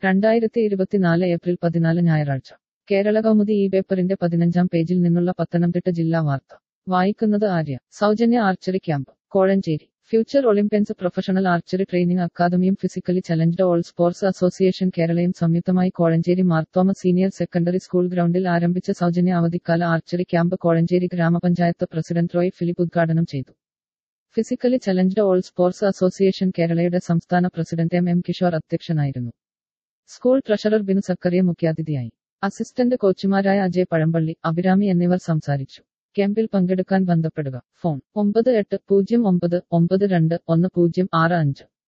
രണ്ടായിരത്തി ഇരുപത്തിനാല് ഏപ്രിൽ പതിനാല് ഞായറാഴ്ച കേരള കൗമുദി ഈ പേപ്പറിന്റെ പതിനഞ്ചാം പേജിൽ നിന്നുള്ള പത്തനംതിട്ട ജില്ലാ വാർത്ത വായിക്കുന്നത് ആര്യ സൗജന്യ archery camp Kozhencherry future olympians professional archery training അക്കാദമിയും physically challenged all sports association കേരളയും സംയുക്തമായി Kozhencherry Marthoma senior secondary school ഗ്രൗണ്ടിൽ ആരംഭിച്ച സൗജന്യ അവധിക്കാല ആർച്ചറി ക്യാമ്പ് കോഴഞ്ചേരി ഗ്രാമപഞ്ചായത്ത് പ്രസിഡന്റ് റോയ് ഫിലിപ്പ് ഉദ്ഘാടനം ചെയ്തു physically challenged all sports association കേരളയുടെ സംസ്ഥാന പ്രസിഡന്റ് എം എം കിഷോർ അധ്യക്ഷനായിരുന്നു സ്കൂൾ ട്രഷറർ ബിനു സക്കറിയ മുഖ്യാതിഥിയായി അസിസ്റ്റന്റ് കോച്ചുമാരായ അജയ് പഴമ്പള്ളി അഭിരാമി എന്നിവർ സംസാരിച്ചു ക്യാമ്പിൽ പങ്കെടുക്കാൻ ബന്ധപ്പെടുക ഫോൺ ഒമ്പത് എട്ട് പൂജ്യം ഒമ്പത് ഒമ്പത് രണ്ട് ഒന്ന് പൂജ്യം ആറ് അഞ്ച്